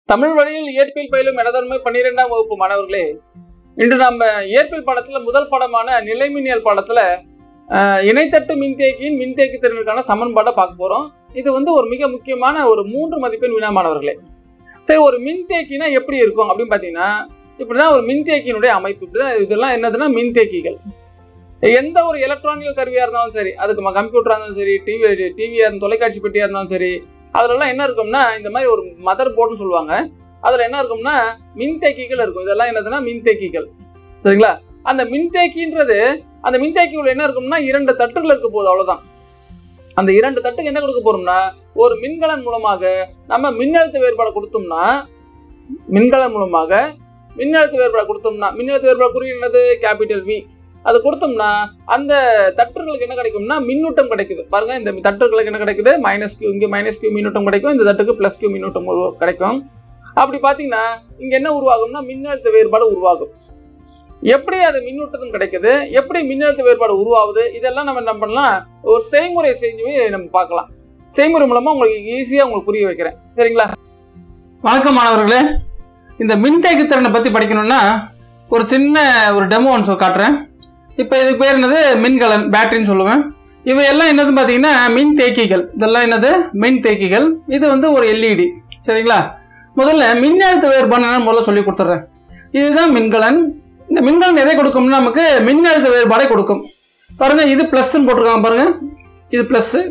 தமிழ் வழியில் இயற்பியல் பயிலும் எனதன்மை பன்னிரெண்டாம் வகுப்பு மாணவர்களே இன்று நம்ம இயற்பியல் பாடத்துல முதல் பாடமான நிலைமின்னியல் பாடத்துல அஹ், இணைத்தட்டு மின்தேக்கியின் மின்தேக்கி திறனுக்கான சமன்பாடை பார்க்க போறோம் இது வந்து ஒரு மிக முக்கியமான ஒரு மூன்று மதிப்பெண் வினா மாணவர்களே சரி ஒரு மின்தேக்கினா எப்படி இருக்கும் அப்படின்னு பார்த்தீங்கன்னா இப்படிதான் ஒரு மின்தேக்கியினுடைய அமைப்பு இப்படிதான் இதெல்லாம் என்னதுன்னா மின்தேக்கிகள் எந்த ஒரு எலக்ட்ரானிக்கல் கருவியாக இருந்தாலும் சரி அதுக்கு கம்ப்யூட்டராக இருந்தாலும் சரி டிவி டிவியாக இருந்தாலும் தொலைக்காட்சி பெட்டியாக இருந்தாலும் சரி அதுலலாம் என்ன இருக்கும்னா இந்த மாதிரி ஒரு மதர் போர்டுன்னு சொல்லுவாங்க அதில் என்ன இருக்கும்னா மின்தேக்கிகள் இருக்கும் இதெல்லாம் என்னதுன்னா மின்தேக்கிகள் சரிங்களா அந்த மின்தேக்கின்றது அந்த மின்தேக்கிக்குள்ள என்ன இருக்கும்னா இரண்டு தட்டுகள் இருக்க போகுது அவ்வளவுதான் அந்த இரண்டு தட்டுக்கு என்ன கொடுக்க போறோம்னா ஒரு மின்கலன் மூலமாக நம்ம மின்னழுத்த வேறுபாடு கொடுத்தோம்னா மின்கலன் மூலமாக மின்னழுத்த வேறுபாடு கொடுத்தோம்னா மின்னழுத்த வேறுபாடு குறி என்னது கேபிட்டல் வி அது கொடுத்தோம்னா அந்த தட்டுகளுக்கு என்ன கிடைக்கும்னா மின்னூட்டம் கிடைக்குது பாருங்க இந்த தட்டுகளுக்கு என்ன கிடைக்குது மைனஸ் கியூ இங்கே மைனஸ் கியூ மின்னூட்டம் கிடைக்கும் இந்த தட்டுக்கு பிளஸ் கியூ மின்னூட்டம் உரு- கிடைக்கும் அப்படி பார்த்தீங்கன்னா இங்க என்ன உருவாகும்னா மின்னழுத்த வேறுபாடு உருவாகும் எப்படி அது மின்னூட்டம் கிடைக்குது எப்படி மின்னழுத்த வேறுபாடு உருவாகுது இதெல்லாம் நம்ம என்ன பண்ணலாம் ஒரு செய்முறை செஞ்சு நம்ம பார்க்கலாம் செய்முறை மூலமா உங்களுக்கு ஈஸியா உங்களுக்கு புரிய வைக்கிறேன் சரிங்களா வணக்கம் மாணவர்களே இந்த மின்தேக்கு திறனை பற்றி படிக்கணும்னா ஒரு சின்ன ஒரு டெமோ ஒன்று காட்டுறேன் இப்போ இதுக்கு பேர் என்னது மின்கலன் பேட்டரின்னு சொல்லுவேன் இவை எல்லாம் என்னது பார்த்தீங்கன்னா மின் தேக்கிகள் இதெல்லாம் என்னது மின் தேக்கிகள் இது வந்து ஒரு எல்இடி சரிங்களா முதல்ல மின்னழுத்த வேறுபாடு என்னன்னு முதல்ல சொல்லி கொடுத்துட்றேன் இதுதான் மின்கலன் இந்த மின்கலன் எதை கொடுக்கும்னா நமக்கு மின்னழுத்த வேறுபாடை கொடுக்கும் பாருங்க இது ப்ளஸ்ன்னு போட்டிருக்காங்க பாருங்க இது ப்ளஸ்ஸு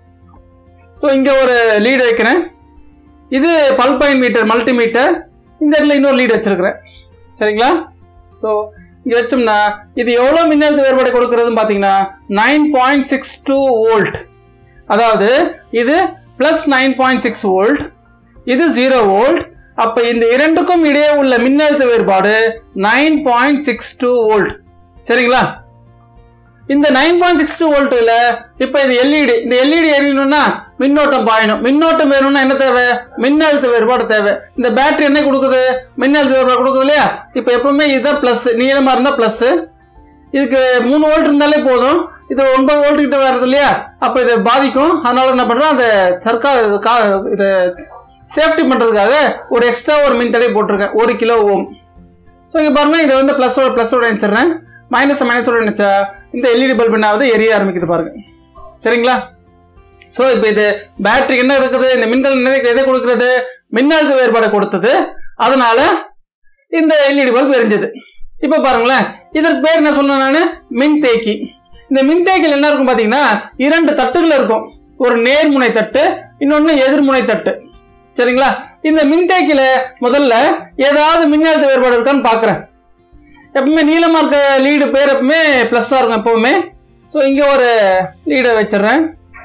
ஸோ இங்கே ஒரு லீடு வைக்கிறேன் இது பல்பைன் மீட்டர் மல்டிமீட்டர் இந்த இடத்துல இன்னொரு லீட் வச்சிருக்கிறேன் சரிங்களா ஸோ இங்கே வச்சோம்னா இது எவ்வளோ மின்னழுத்த வேறுபாடு கொடுக்கறதுன்னு பார்த்தீங்கன்னா nine point six two volt அதாவது இது plus nine point six volt இது ஜீரோ வோல்ட் அப்போ இந்த இரண்டுக்கும் இடையே உள்ள மின்னழுத்த வேறுபாடு nine point six two volt சரிங்களா இந்த நைன் பாயிண்ட் சிக்ஸ் டூ வோல்ட்டில் இப்போ இது எல்இடி இந்த எல்இடி எரியணும்னா மின்னோட்டம் பாயணும் மின்னோட்டம் வேணும்னா என்ன தேவை மின்னழுத்த வேறுபாடு தேவை இந்த பேட்டரி என்ன கொடுக்குது மின்னழுத்த வேறுபாடு கொடுக்குது இல்லையா இப்போ எப்பவுமே இதுதான் ப்ளஸ் நீளமாக இருந்தால் ப்ளஸ் இதுக்கு மூணு வோல்ட் இருந்தாலே போதும் இது ஒன்பது வோல்ட் கிட்ட வருது இல்லையா அப்போ இதை பாதிக்கும் அதனால என்ன பண்ணுறோம் அந்த தற்கா கா இதை சேஃப்டி பண்ணுறதுக்காக ஒரு எக்ஸ்ட்ரா ஒரு மின்தடை போட்டிருக்கேன் ஒரு கிலோ ஓம் ஸோ இங்கே பாருங்க இதை வந்து ப்ளஸோட ப்ளஸோட நினச்சிடுறேன் மைனஸ் மைனஸோட நினச்சா இந்த எல்இடி பல்ப் என்னாவது எரிய ஆரம்பிக்குது பாருங்க சரிங்களா ஸோ இப்போ இது பேட்டரி என்ன இருக்குது இந்த மின்கலன் என்ன எதை கொடுக்கிறது மின்னழுத்த வேறுபாடை கொடுத்தது அதனால இந்த எல்இடி பல்ப் எரிஞ்சது இப்போ பாருங்களேன் இதற்கு பேர் என்ன சொன்னேன் நான் மின்தேக்கி இந்த மின்தேக்கியில் என்ன இருக்கும் பார்த்தீங்கன்னா இரண்டு தட்டுகள் இருக்கும் ஒரு நேர்முனை தட்டு இன்னொன்று எதிர்முனை தட்டு சரிங்களா இந்த மின்தேக்கியில முதல்ல ஏதாவது மின்னழுத்த வேறுபாடு இருக்கான்னு பார்க்குறேன் எப்பவுமே நீளமாக இருக்க லீடு பேர் எப்பவுமே ப்ளஸ்ஸாக இருக்கும் எப்பவுமே ஸோ இங்கே ஒரு லீடை வச்சிடுறேன்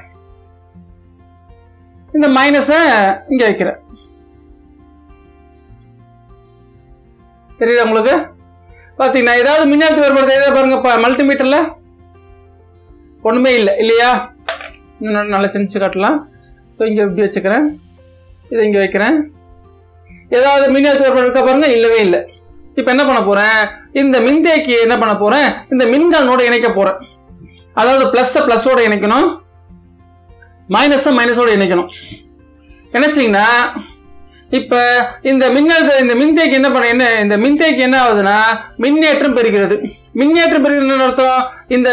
இந்த மைனஸை இங்கே வைக்கிறேன் தெரியுதா உங்களுக்கு பார்த்தீங்கன்னா ஏதாவது மின்னழுத்த வேறுபாடு தெரியுதா பாருங்க இப்போ மல்டிமீட்டரில் ஒன்றுமே இல்லை இல்லையா இன்னும் நல்லா செஞ்சு காட்டலாம் ஸோ இங்கே இப்படி வச்சுக்கிறேன் இதை இங்கே வைக்கிறேன் ஏதாவது மின்னழுத்த வேறுபாடு இருக்கா பாருங்க இல்லவே இல்லை இப்போ என்ன பண்ண போறேன் இந்த மின்தேக்கி என்ன பண்ண போறேன் இந்த மின்கலனோட இணைக்க போறேன் அதாவது பிளஸ் பிளஸோட இணைக்கணும் மைனஸை மைனஸோட இணைக்கணும் இணைச்சிங்கன்னா இப்போ இந்த மின்னழுத்த இந்த மின்தேக்கி என்ன பண்ண என்ன இந்த மின்தேக்கி என்ன ஆகுதுன்னா மின்னேற்றம் பெறுகிறது மின்னேற்றம் பெறுகிறது அர்த்தம் இந்த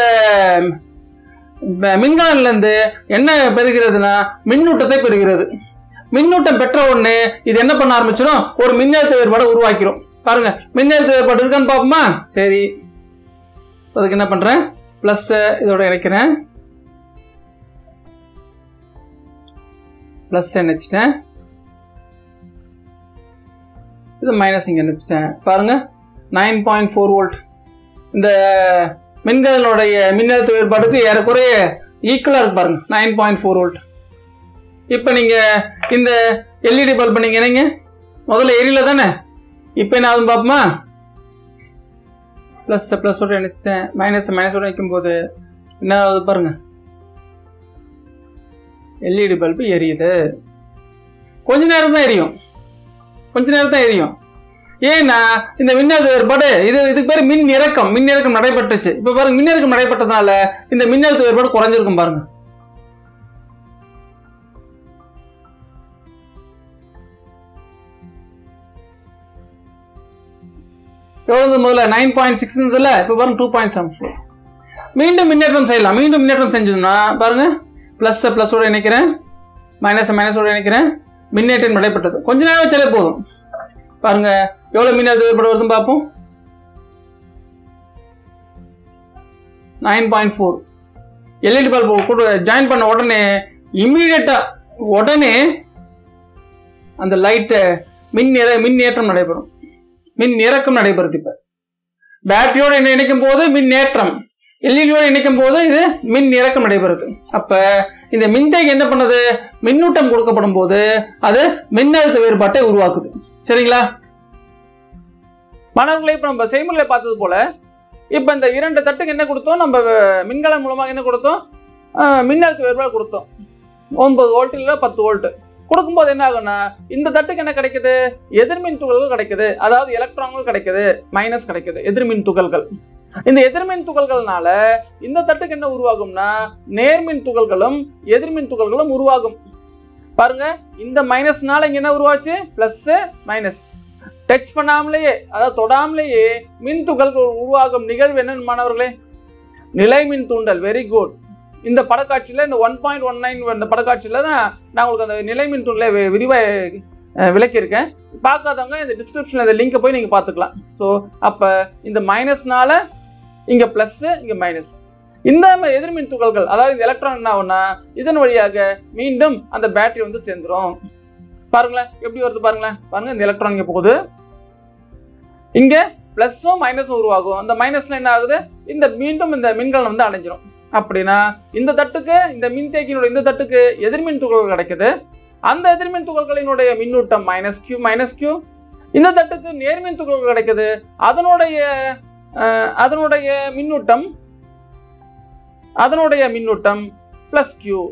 மின்கலன்ல இருந்து என்ன பெறுகிறதுனா மின்னூட்டத்தை பெறுகிறது மின்னூட்டம் பெற்ற உடனே இது என்ன பண்ண ஆரம்பிச்சிடும் ஒரு மின்னழுத்த வேறுபாடை உருவாக்கிரும் பாருங்க மின்னழுத்த வேறுபாடு இருக்கான்னு பார்ப்போமா சரி அதுக்கு என்ன பண்றேன் பிளஸ் இதோட இணைக்கிறேன் பிளஸ் இணைச்சிட்டேன் இது மைனஸ் இங்கே இணைச்சிட்டேன் பாருங்க நைன் பாயிண்ட் ஃபோர் வோல்ட் இந்த மின்கலனுடைய மின்னழுத்த வேறுபாடுக்கு ஏறக்குறைய ஈக்குவலாக இருக்கு பாருங்க நைன் பாயிண்ட் ஃபோர் வோல்ட் இப்போ நீங்கள் இந்த எல்இடி பல்ப் நீங்கள் இணைங்க முதல்ல எரியல தானே இப்போ என்ன ஆகுதுன்னு பார்ப்போமா ப்ளஸ் ப்ளஸோட இணைச்சிட்டேன் மைனஸ் மைனஸோட வைக்கும்போது என்ன ஆகுது பாருங்க எல்இடி பல்பு எரியுது கொஞ்ச நேரம் தான் எரியும் கொஞ்ச நேரம் தான் எரியும் ஏன்னா இந்த மின்னழுத்த வேறுபாடு இது இதுக்கு பேர் மின் இறக்கம் மின் இறக்கம் நடைபெற்றுச்சு இப்போ பாருங்க மின் இறக்கம் நடைபெற்றதுனால இந்த மின்னழுத்த வேறுபாடு குறைஞ்சிருக்கும் பாருங்க எவ்வளவு முதல்ல நைன் பாயிண்ட் சிக்ஸ் இருந்ததுல இப்போ பாருங்க டூ பாயிண்ட் செவன் ஃபோர் மீண்டும் மின்னேற்றம் செய்யலாம் மீண்டும் மின்னேற்றம் செஞ்சோம்னா பாருங்க ப்ளஸ்ஸை ப்ளஸோட இணைக்கிறேன் மைனஸை மைனஸோட இணைக்கிறேன் மின்னேற்றம் நடைபெற்றது கொஞ்ச நேரம் வச்சாலே போதும் பாருங்க எவ்வளோ மின்னேற்றம் ஏற்பட வருதுன்னு பார்ப்போம் nine point four LED bulb கூட ஜாயின் பண்ண உடனே இம்மீடியட்டா உடனே அந்த லைட்டு மின் நிற மின் ஏற்றம் நடைபெறும் மின் இறக்கம் நடைபெறுது இப்ப பேட்டரியோட இணை- இணைக்கும் போது மின் ஏற்றம் எல்இடியோட இணைக்கும் போது இது மின் இறக்கம் நடைபெறுது அப்ப இந்த மின்தேக்கி என்ன பண்ணுது மின்னூட்டம் கொடுக்கப்படும் போது அது மின்னழுத்த வேறுபாட்டை உருவாக்குது சரிங்களா மாணவர்களை இப்போ நம்ம செய்முறையை பார்த்தது போல இப்போ இந்த இரண்டு தட்டுக்கு என்ன கொடுத்தோம் நம்ம அஹ், மின்கலம் மூலமாக என்ன கொடுத்தோம் அஹ், மின்னழுத்த வேறுபாடு கொடுத்தோம் ஒன்பது வோல்ட் இல்லை பத்து வோல்ட் கொடுக்கும்போது என்ன ஆகும்னா இந்த தட்டுக்கு என்ன கிடைக்குது எதிர்மின் துகள்கள் கிடைக்குது அதாவது எலக்ட்ரான்கள் கிடைக்குது மைனஸ் கிடைக்குது எதிர்மின் துகள்கள் இந்த எதிர்மின் துகள்கள்னால இந்த தட்டுக்கு என்ன உருவாகும்னா நேர்மின் துகள்களும் எதிர்மின் துகள்களும் உருவாகும் பாருங்க இந்த மைனஸ்னால இங்க என்ன உருவாச்சு பிளஸ் மைனஸ் டச் பண்ணாமலேயே அதாவது தொடாமலேயே மின் துகள்கள் உருவாகும் நிகழ்வு என்னன்னு மாணவர்களே நிலை மின் தூண்டல் வெரி குட் இந்த படக்காட்சியில் இந்த ஒன் பாயிண்ட் ஒன் நைன் இந்த படக்காட்சியில் தான் நான் உங்களுக்கு அந்த நிலை மின் தூண்டலை வி- விரிவாக விளக்கியிருக்கேன் பார்க்காதவங்க இந்த டிஸ்கிரிப்ஷனில் இந்த லிங்கை போய் நீங்கள் பார்த்துக்கலாம் ஸோ அப்போ இந்த மைனஸ்னால இங்கே ப்ளஸ்ஸு இங்கே மைனஸ் இந்த ம- எதிர்மின் துகள்கள் அதாவது இந்த எலக்ட்ரான் என்ன ஆகும்னா இதன் வழியாக மீண்டும் அந்த பேட்டரி வந்து சேர்ந்துரும் பாருங்களேன் எப்படி வருது பாருங்களேன் பாருங்க இந்த எலக்ட்ரான் இங்கே போகுது இங்க பிளஸும் மைனஸும் உருவாகும் அந்த மைனஸ்ல என்ன ஆகுது இந்த மீண்டும் இந்த மின்கலம் வந்து அடைஞ்சிரும் அப்படின்னா இந்த தட்டுக்கு இந்த மின்தேக்கியினுடைய இந்த தட்டுக்கு எதிர்மின் துகள்கள் கிடைக்குது அந்த எதிர்மின் துகள்களினுடைய மின்னூட்டம் மைனஸ் கியூ மைனஸ் கியூ இந்த தட்டுக்கு நேர்மின் துகள்கள் கிடைக்குது அதனுடைய அஹ், அதனுடைய மின்னூட்டம் அதனுடைய மின்னூட்டம் பிளஸ் கியூ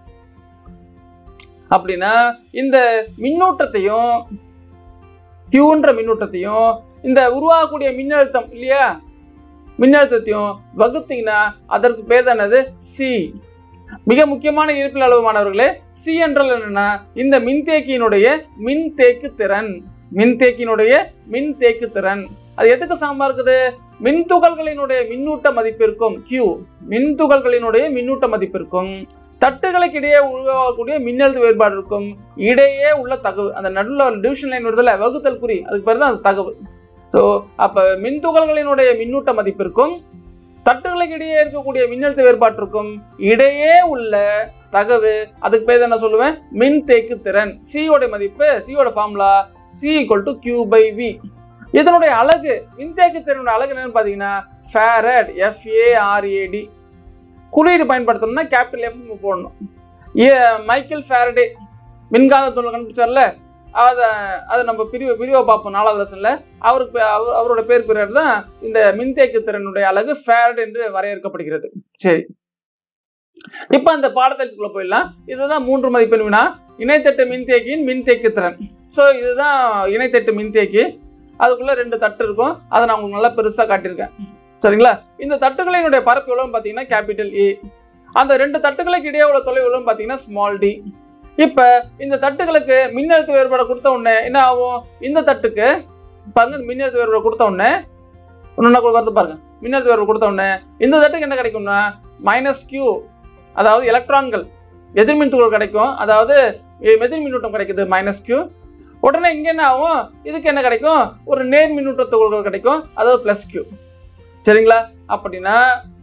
அப்படின்னா இந்த மின்னூட்டத்தையும் கியூன்ற மின்னூட்டத்தையும் இந்த உருவாகக்கூடிய மின்னழுத்தம் இல்லையா மின்னழுத்தத்தையும் வகுத்தீங்கன்னா அதற்கு பேர் தான் என்னது சி மிக முக்கியமான இருப்பில் அளவு மாணவர்களே சி என்றால் என்னன்னா இந்த மின்தேக்கியினுடைய மின்தேக்கு திறன் மின்தேக்கியினுடைய மின்தேக்கு திறன் அது எதுக்கு சமமா இருக்குது மின்துகள்களினுடைய மின்னூட்ட மதிப்பிற்கும் Q மின்துகள்களினுடைய மின்னூட்ட மதிப்பிற்கும் தட்டுகளுக்கு இடையே உருவாகக்கூடிய மின்னழுத்த வேறுபாடு இருக்கும் இடையே உள்ள தகவு அந்த நடுவில் டிவிஷன் லைன் வருதுல வகுத்தல் குறி அதுக்கு பேர் தான் அந்த தகவல் ஸோ அப்போ மின்துகள்களினுடைய மின்னூட்ட மதிப்பிற்கும் தட்டுகளுக்கு இடையே இருக்கக்கூடிய மின்னழுத்த வேறுபாட்டிற்கும் இடையே உள்ள தகவு அதுக்கு பேர் என்ன சொல்லுவேன் மின் தேக்கு திறன் சியோட மதிப்பு சியோட formula C equal to Q by V இதனுடைய அழகு மின்தேக்கு திறனுடைய அழகு என்னன்னு பார்த்தீங்கன்னா ஃபேரட் எஃப்ஏஆர்ஏடி குறியீடு பயன்படுத்தணும்னா கேபிட்டல் எஃப் போடணும் ஏ மைக்கேல் ஃபேரடே மின்காந்த தூள் கண்டுபிடிச்சார்ல அதை அதை நம்ம பிரிவு பிரிவை பார்ப்போம் நாலாவது லெசனில் அவருக்கு அவ- அவரோட பேர் பிறர் தான் இந்த மின்தேக்கு திறனுடைய அழகு ஃபேரட் என்று வரையறுக்கப்படுகிறது சரி இப்போ அந்த பாடத்திட்டத்துக்குள்ள போயிடலாம் இதுதான் மூன்று மதிப்பெண் வினா இணைத்தட்டு மின்தேக்கியின் மின்தேக்கு திறன் ஸோ இதுதான் இணைத்தட்டு மின்தேக்கி அதுக்குள்ள ரெண்டு தட்டு இருக்கும் அதை நான் உங்களுக்கு நல்லா பெருசாக காட்டியிருக்கேன் சரிங்களா இந்த தட்டுகளினுடைய பரப்பு எவ்வளோன்னு பார்த்தீங்கன்னா கேபிட்டல் ஏ அந்த ரெண்டு தட்டுகளுக்கு இடையே உள்ள தொலைவு எவ்வளோன்னு பார்த்தீங்கன்னா ஸ்மால் டி இப்போ இந்த தட்டுகளுக்கு மின்னழுத்த வேறுபாடு கொடுத்த உடனே என்ன ஆகும் இந்த தட்டுக்கு பாருங்க மின்னழுத்த வேறுபாடு கொடுத்த உடனே ஒன்று கூட வருது பாருங்க மின்னழுத்த வேறுபாடு கொடுத்த உடனே இந்த தட்டுக்கு என்ன கிடைக்கும்னா மைனஸ் கியூ அதாவது எலக்ட்ரான்கள் எதிர்மின் துகள் கிடைக்கும் அதாவது எ- எதிர் மின்னூட்டம் கிடைக்குது மைனஸ் கியூ உடனே இங்கே என்ன ஆகும் இதுக்கு என்ன கிடைக்கும் ஒரு நேர் மின்னூட்ட துகள்கள் கிடைக்கும் அதாவது ப்ளஸ் கியூ சரிங்களா அப்படின்னா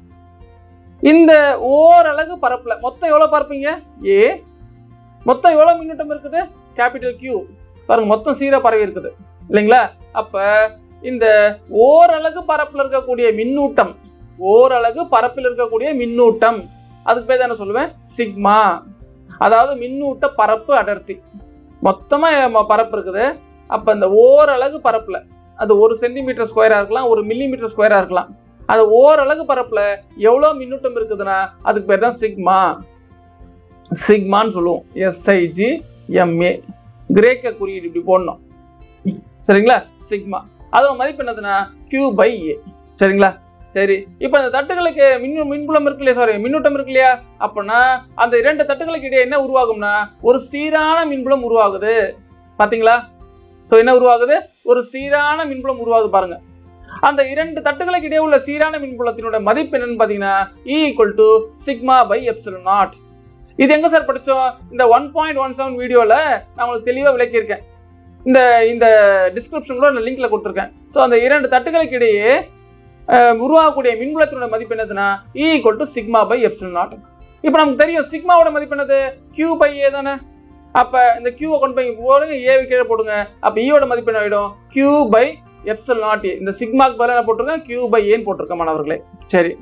இந்த ஓரலகு பரப்புல மொத்தம் எவ்வளோ பரப்புங்க ஏ மொத்தம் எவ்வளோ மின்னூட்டம் இருக்குது கேபிட்டல் கியூ பாருங்க மொத்தம் சீரா பரவி இருக்குது இல்லைங்களா அப்ப இந்த ஓரலகு பரப்புல இருக்கக்கூடிய மின்னூட்டம் ஓரலகு பரப்பில் இருக்கக்கூடிய மின்னூட்டம் அதுக்கு பேர் என்ன சொல்லுவேன் சிக்மா அதாவது மின்னூட்ட பரப்பு அடர்த்தி மொத்தமா ம- பரப்பு இருக்குது அப்ப இந்த ஓரலகு பரப்புல அது ஒரு சென்டிமீட்டர் ஸ்கொயரா இருக்கலாம் ஒரு மில்லிமீட்டர் ஸ்கொயரா இருக்கலாம் அது ஓரலகு பரப்புல எவ்வளவு மின்னூட்டம் இருக்குதுன்னா அதுக்கு பேர் தான் சிக்மா சிக்மான்னு சொல்லுவோம் எஸ்ஐஜி எம்ஏ கிரேக்க குறியீடு இப்படி போடணும் சரிங்களா சிக்மா அதோட மதிப்பு என்னதுன்னா கியூ பை ஏ சரிங்களா சரி இப்போ இந்த தட்டுகளுக்கு மின் மின்புலம் இருக்கு இல்லையா சாரி மின்னூட்டம் இருக்கு இல்லையா அப்படின்னா அந்த இரண்டு தட்டுகளுக்கு இடையே என்ன உருவாகும்னா ஒரு சீரான மின்புலம் உருவாகுது பாத்தீங்களா ஸோ என்ன உருவாகுது ஒரு சீரான மின்புலம் உருவாகுது பாருங்க அந்த இரண்டு தட்டுகளுக்கு இடையே உள்ள சீரான மின்புலத்தினோட மதிப்பு என்னன்னு பார்த்தீங்கன்னா E equal to sigma by epsilon naught இது எங்க சார் படிச்சோம் இந்த ஒன் பாயிண்ட் ஒன் செவன் வீடியோவில் நான் உங்களுக்கு தெளிவாக விளக்கியிருக்கேன் இந்த இந்த டிஸ்கிரிப்ஷன் கூட நான் லிங்க்ல கொடுத்துருக்கேன் ஸோ அந்த இரண்டு தட்டுகளுக்கு இடையே அஹ், உருவாகக்கூடிய மின்புலத்தினோட மதிப்பு என்னதுன்னா E equal to sigma by epsilon naught இப்போ நமக்கு தெரியும் சிக்மாவோட மதிப்பு என்னது கியூ பை ஏ தானே அப்போ இந்த கியூவை கொண்டு போய் போடுங்க ஏவி கீழே போடுங்க அப்போ ஈயோட மதிப்பு என்ன ஆகிடும் Q by epsilon naught A இந்த சிக்மாக்கு பதிலாக என்ன போட்டிருக்கேன் கியூ பை ஏன்னு போட்டிருக்கேன் மாணவர்களே சரி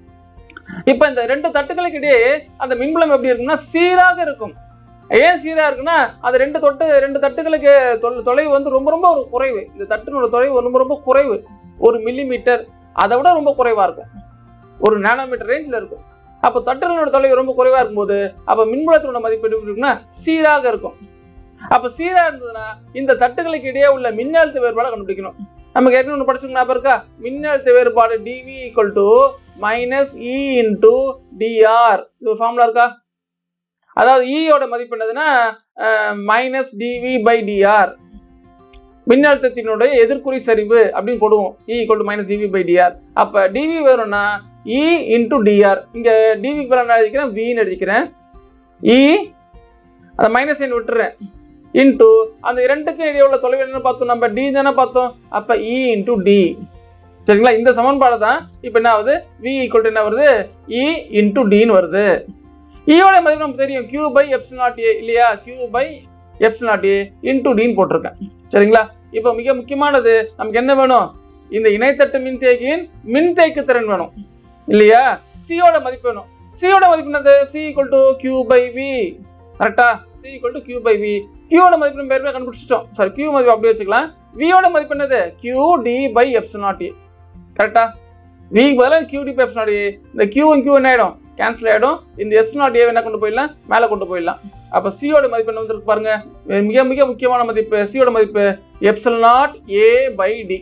இப்போ இந்த ரெண்டு தட்டுகளுக்கு இடையே அந்த மின்புலம் எப்படி இருக்கும்னா சீராக இருக்கும் ஏன் சீரா இருக்குன்னா அந்த ரெண்டு தொட்டு ரெண்டு தட்டுகளுக்கு தொல்- தொலைவு வந்து ரொம்ப ரொம்ப ஒரு குறைவு இந்த தட்டினோட தொலைவு ரொம்ப ரொம்ப குறைவு ஒரு மில்லிமீட்டர் அதை விட ரொம்ப குறைவா இருக்கும் ஒரு நானோமீட்டர் ரேஞ்சில் இருக்கும் அப்போ தட்டுகளோட தொலைவு ரொம்ப குறைவா இருக்கும்போது அப்போ மின்புலத்தினோட மதிப்பு எப்படி இருக்குன்னா சீராக இருக்கும் அப்போ சீரா இருந்ததுன்னா இந்த தட்டுகளுக்கு இடையே உள்ள மின்னழுத்த வேறுபாடை கண்டுபிடிக்கணும் நமக்கு ஏற்கனவே ஒன்று படிச்சுங்க ஞாபகம் இருக்கா மின்னழுத்த வேறுபாடு D V equal to minus E into D R இது ஒரு ஃபார்முலா இருக்கா அதாவது ஈயோட மதிப்பு என்னதுன்னா மைனஸ் டிவி பை டிஆர் மின்னழுத்தத்தினுடைய எதிர்குறி சரிவு அப்படின்னு போடுவோம் E equal to minus D V by D R அப்போ டிவி வேணும்னா இ இன்டூ டிஆர் இங்கே டிவிக்கு பதிலாக நான் எழுதிக்கிறேன் வின்னு எழுதிக்கிறேன் இ அந்த மைனஸ் எண் விட்டுறேன் இன்டூ அந்த இரண்டுக்கும் இடையே உள்ள தொலைவு என்ன பார்த்தோம் நம்ம டி தானே பார்த்தோம் அப்போ இ இன்டூ டி சரிங்களா இந்த சமன்பாடு தான் இப்போ என்ன ஆகுது வி ஈக்குவல் என்ன வருது இ இன்டூ டின்னு வருது ஈயோட மதிப்பு நமக்கு தெரியும் Q by eps naught A இல்லையா Q by eps naught A into டின்னு போட்டிருக்கேன் சரிங்களா இப்போ மிக முக்கியமானது நமக்கு என்ன வேணும் இந்த இணைத்தட்டு மின்தேக்கியின் மின்தேக்கு திறன் வேணும் இல்லையா சியோட மதிப்பு வேணும் சியோட மதிப்பு என்னது C equal to Q by V கரெக்டா C equal to Q by V கியூட மதிப்பு நம்ம ஏற்கனவே கண்டுபிடிச்சிட்டோம் சாரி கியூ மதிப்பு அப்படியே வச்சுக்கலாம் வியோட மதிப்பு என்னது Q D by eps naught A கரெக்டா விக்கு பதிலாக Q D by eps naught A இந்த கியூவும் கியூ என்ன ஆயிடும் கேன்சல் ஆயிடும் இந்த எப்ஸ் நாட் ஏ என்ன கொண்டு போயிடலாம் மேலே கொண்டு போயிடலாம் அப்போ சியோட மதிப்பு என்ன வந்துருக்கு பாருங்க மிக மிக முக்கியமான மதிப்பு சியோட மதிப்பு epsilon naught A by D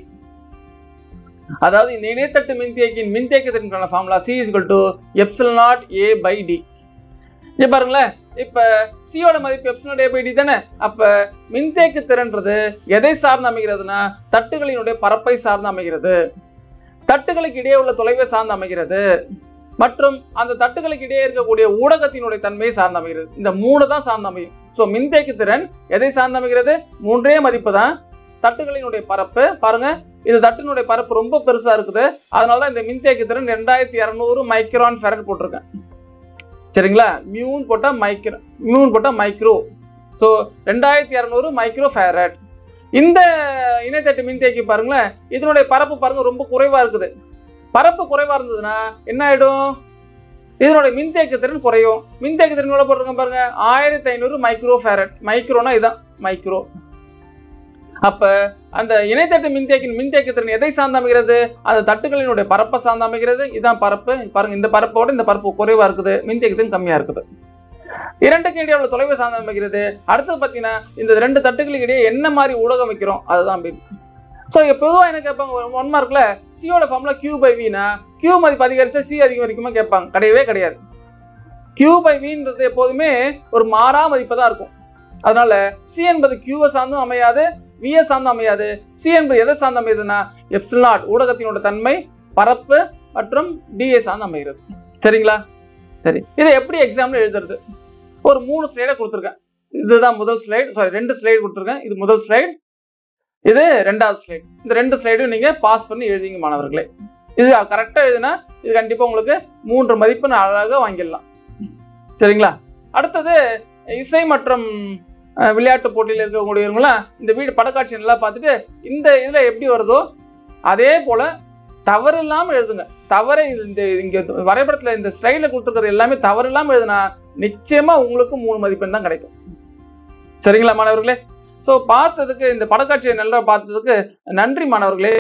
அதாவது இந்த இணையத்தட்டு மின்தேக்கியின் மின்தேக்க திறனுக்கான formula C is to epsilon naught A by D இங்க பாருங்களேன் இப்ப சியோட மதிப்பு எப்சல் ஏ பை டி தானே அப்ப மின்தேக்கு திறன்றது எதை சார்ந்து அமைகிறதுனா தட்டுகளினுடைய பரப்பை சார்ந்து அமைகிறது தட்டுகளுக்கு இடையே உள்ள தொலைவை சார்ந்து அமைகிறது மற்றும் அந்த தட்டுகளுக்கு இடையே இருக்கக்கூடிய ஊடகத்தினுடைய தன்மையை சார்ந்து அமைகிறது இந்த மூணு தான் சார்ந்து அமையும் ஸோ மின்தேக்கு திறன் எதை சார்ந்து அமைகிறது மூன்றே மதிப்பு தான் தட்டுகளினுடைய பரப்பு பாருங்க இது தட்டினுடைய பரப்பு ரொம்ப பெருசா இருக்குது அதனால தான் இந்த மின்தேக்கு திறன் ரெண்டாயிரத்தி இரநூறு மைக்ரான் ஃபெரட் போட்டிருக்கேன் சரிங்களா மியூன் போட்டா மைக்ரோ மியூன் போட்டா மைக்ரோ ஸோ ரெண்டாயிரத்தி இரநூறு மைக்ரோ ஃபேரட் இந்த இணைத்தட்டு மின்தேக்கி பாருங்களேன் இதனுடைய பரப்பு பாருங்க ரொம்ப குறைவா இருக்குது பரப்பு குறைவா இருந்ததுன்னா என்ன ஆயிடும் இதனுடைய மின்தேக்கு திறன் குறையும் மின்தேக்கு திறன் எவ்வளவு போட்டிருக்கேன் பாருங்க ஆயிரத்தி ஐநூறு மைக்ரோ ஃபேரட் மைக்ரோனா இதான் மைக்ரோ அப்ப அந்த இணைத்தட்டு மின்தேக்கின் மின்தேக்கு திறன் எதை சார்ந்து அமைகிறது அந்த தட்டுகளினுடைய பரப்பை சார்ந்து அமைகிறது இதான் பரப்பு பாருங்க இந்த பரப்போட இந்த பரப்பு குறைவா இருக்குது மின்தேக்கு திறன் கம்மியா இருக்குது இரண்டுக்கு இடையே உள்ள தொலைவை சார்ந்து அமைகிறது அடுத்தது பார்த்தீங்கன்னா இந்த ரெண்டு தட்டுகளுக்கு இடையே என்ன மாதிரி ஊடகம் வைக்கிறோம் அதுதான் பின் ஸோ இப்போ பொதுவாக என்ன கேட்பாங்க ஒன் மார்க்ல சியோட ஃபார்ம்ல கியூ பை வினா கியூ மதிப்பு அதிகரிச்சா சி அதிகம் வரைக்குமா கேட்பாங்க கிடையவே கிடையாது கியூ பை வின்றது எப்போதுமே ஒரு மாறா மதிப்பு தான் இருக்கும் அதனால சி என்பது கியூவை சார்ந்தும் அமையாது விஏ சார்ந்தும் அமையாது சி என்பது எதை சார்ந்து அமையுதுன்னா எப்சில் நாட் ஊடகத்தினோட தன்மை பரப்பு மற்றும் டிஏ சார்ந்து அமைகிறது சரிங்களா சரி இதை எப்படி எக்ஸாம்ல எழுதுறது ஒரு மூணு ஸ்லைடை கொடுத்துருக்கேன் இதுதான் முதல் ஸ்லைடு சாரி ரெண்டு ஸ்லைடு கொடுத்துருக்கேன் இது முதல் ஸ்லைடு இது ரெண்டாவது ஸ்லைடு இந்த ரெண்டு ஸ்லைடும் நீங்க பாஸ் பண்ணி எழுதிங்க மாணவர்களே இது கரெக்டாக எழுதுனா இது கண்டிப்பாக உங்களுக்கு மூன்று மதிப்பு நான் அழகாக வாங்கிடலாம் சரிங்களா அடுத்தது இசை மற்றும் அஹ், விளையாட்டு போட்டியில் இருக்கக்கூடியவங்களாம் இந்த வீடு படக்காட்சி நல்லா பார்த்துட்டு இந்த இதில் எப்படி வருதோ அதே போல தவறு இல்லாமல் எழுதுங்க தவறை இந்த இங்கே வரைபடத்தில் இந்த ஸ்டைலில் கொடுத்துருக்கிறது எல்லாமே தவறு இல்லாமல் எழுதுனா நிச்சயமாக உங்களுக்கு மூணு மதிப்பெண் தான் கிடைக்கும் சரிங்களா மாணவர்களே ஸோ பார்த்ததுக்கு இந்த படக்காட்சியை நல்லா பார்த்ததுக்கு நன்றி மாணவர்களே